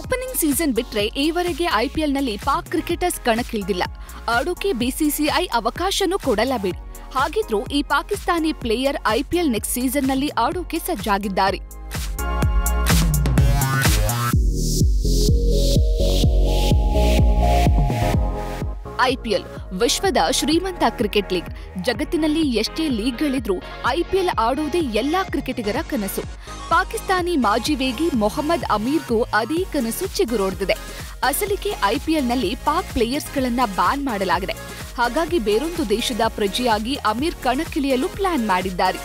opening season ಬಿಟ್ರೆ ಈವರೆಗೆ ಐಪಿಎಲ್ನಲ್ಲಿ Pak cricketers ಕಣಕ್ಕಿಳಿದಿಲ್ಲ ಆಡೋಕೆ ಬಿಸಿಸಿಐ ಅವಕಾಶನೂ ಕೊಡಲ್ಲ ಬಿಡಿ ಹಾಗಿದ್ರೂ ಈ ಪಾಕಿಸ್ತಾನಿ ಪ್ಲೇಯರ್ ಐಪಿಎಲ್ ನೆಕ್ಸ್ಟ್ ಸೀಸನ್ನಲ್ಲಿ ಆಡೋಕೆ ಸಜ್ಜಾಗಿದ್ದಾರೆ ಐಪಿಎಲ್ ವಿಶ್ವದ ಶ್ರೀಮಂತ ಕ್ರಿಕೆಟ್ ಲೀಗ್ ಜಗತ್ತಿನಲ್ಲಿ ಎಷ್ಟೇ ಲೀಗ್ಗಳಿದ್ರೂ ಐಪಿಎಲ್ ಆಡೋದೇ ಎಲ್ಲಾ ಕ್ರಿಕೆಟಿಗರ ಕನಸು ಪಾಕಿಸ್ತಾನಿ ಮಾಜಿ ವೇಗಿ ಮೊಹಮ್ಮದ್ ಅಮೀರ್ಗೂ ಅದೇ ಕನಸು ಚಿಗುರೊಡೆದಿದೆ ಅಸಲಿಗೆ ಐಪಿಎಲ್ನಲ್ಲಿ ಪಾಕ್ ಪ್ಲೇಯರ್ಸ್ಗಳನ್ನ ಬ್ಯಾನ್ ಮಾಡಲಾಗಿದೆ ಹಾಗಾಗಿ ಬೇರೊಂದು ದೇಶದ ಪ್ರಜೆಯಾಗಿ ಅಮೀರ್ ಕಣಕ್ಕಿಳಿಯಲು ಪ್ಲಾನ್ ಮಾಡಿದ್ದಾರೆ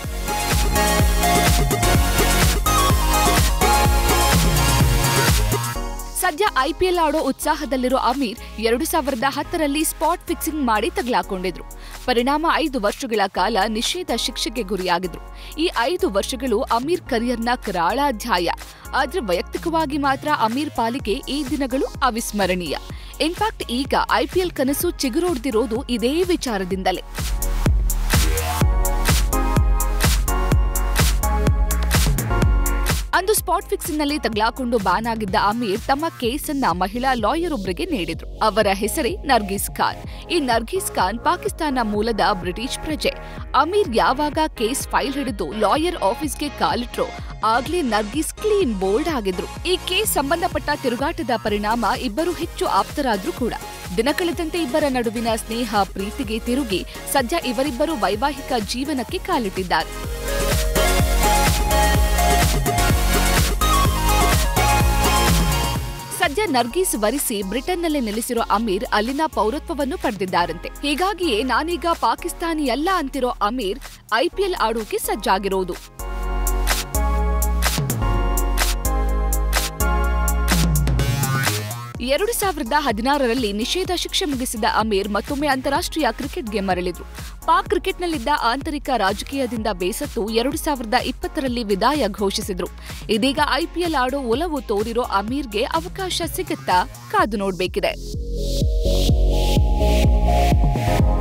ಸದ್ಯ ಐಪಿಎಲ್ ಆಡೋ ಉತ್ಸಾಹದಲ್ಲಿರೋ ಅಮೀರ್ ಎರಡು ಸಾವಿರದ ಹತ್ತರಲ್ಲಿ ಸ್ಪಾಟ್ ಫಿಕ್ಸಿಂಗ್ ಮಾಡಿ ತಗಲಾಕೊಂಡಿದ್ರು ಪರಿಣಾಮ ಐದು ವರ್ಷಗಳ ಕಾಲ ನಿಷೇಧ ಶಿಕ್ಷೆಗೆ ಗುರಿಯಾಗಿದ್ರು ಈ ಐದು ವರ್ಷಗಳು ಅಮೀರ್ ಕರಿಯರ್ನ ಕರಾಳ ಅಧ್ಯಾಯ ಆದ್ರೆ ವೈಯಕ್ತಿಕವಾಗಿ ಮಾತ್ರ ಅಮೀರ್ ಪಾಲಿಗೆ ಈ ದಿನಗಳು ಅವಿಸ್ಮರಣೀಯ ಇನ್ಫ್ಯಾಕ್ಟ್ ಈಗ ಐಪಿಎಲ್ ಕನಸು ಚಿಗುರೊಡ್ದಿರೋದು ಇದೇ ವಿಚಾರದಿಂದಲೇ ಅಂದು ಸ್ಪಾಟ್ ಫಿಕ್ಸಿಂಗ್ನಲ್ಲಿ ತಗಲಾಕೊಂಡು ಬ್ಯಾನ್ ಆಗಿದ್ದ ಅಮೀರ್ ತಮ್ಮ ಕೇಸನ್ನ ಮಹಿಳಾ ಲಾಯರ್ ಒಬ್ಬರಿಗೆ ನೀಡಿದ್ರು ಅವರ ಹೆಸರೇ ನರ್ಗೀಸ್ ಖಾನ್ ಈ ನರ್ಗೀಸ್ ಖಾನ್ ಪಾಕಿಸ್ತಾನ ಮೂಲದ ಬ್ರಿಟಿಷ್ ಪ್ರಜೆ ಅಮೀರ್ ಯಾವಾಗ ಕೇಸ್ ಫೈಲ್ ಹಿಡಿದು ಲಾಯರ್ ಆಫೀಸ್ಗೆ ಕಾಲಿಟ್ರೋ ಆಗ್ಲೇ ನರ್ಗೀಸ್ ಕ್ಲೀನ್ ಬೋಲ್ಡ್ ಆಗಿದ್ರು ಈ ಕೇಸ್ ಸಂಬಂಧಪಟ್ಟ ತಿರುಗಾಟದ ಪರಿಣಾಮ ಇಬ್ಬರು ಹೆಚ್ಚು ಆಪ್ತರಾದ್ರೂ ಕೂಡ ದಿನ ಕಳೆದಂತೆ ಇಬ್ಬರ ನಡುವಿನ ಸ್ನೇಹ ಪ್ರೀತಿಗೆ ತಿರುಗಿ ಸದ್ಯ ಇವರಿಬ್ಬರು ವೈವಾಹಿಕ ಜೀವನಕ್ಕೆ ಕಾಲಿಟ್ಟಿದ್ದಾರೆ ಸದ್ಯ ನರ್ಗೀಸ್ ವರಿಸಿ ಬ್ರಿಟನ್ನಲ್ಲಿ ನೆಲೆಸಿರೋ ಅಮೀರ್ ಅಲ್ಲಿನ ಪೌರತ್ವವನ್ನು ಪಡೆದಿದ್ದಾರಂತೆ ಹೀಗಾಗಿಯೇ ನಾನೀಗ ಪಾಕಿಸ್ತಾನಿ ಅಲ್ಲ ಅಂತಿರೋ ಅಮೀರ್ ಐಪಿಎಲ್ ಆಡೋಕೆ ಸಜ್ಜಾಗಿರೋದು ಎರಡು ಸಾವಿರದ ಹದಿನಾರರಲ್ಲಿ ನಿಷೇಧ ಶಿಕ್ಷೆ ಮುಗಿಸಿದ ಅಮೀರ್ ಮತ್ತೊಮ್ಮೆ ಅಂತಾರಾಷ್ಟ್ರೀಯ ಕ್ರಿಕೆಟ್ಗೆ ಮರಳಿದ್ರು ಪಾಕ್ ಕ್ರಿಕೆಟ್ನಲ್ಲಿದ್ದ ಆಂತರಿಕ ರಾಜಕೀಯದಿಂದ ಬೇಸತ್ತು ಎರಡು ಸಾವಿರದ ಇಪ್ಪತ್ತರಲ್ಲಿ ವಿದಾಯ ಘೋಷಿಸಿದ್ರು ಇದೀಗ ಐಪಿಎಲ್ ಆಡೋ ಒಲವು ತೋರಿರೋ ಅಮೀರ್ಗೆ ಅವಕಾಶ ಸಿಗುತ್ತಾ ಕಾದು ನೋಡ್ಬೇಕಿದೆ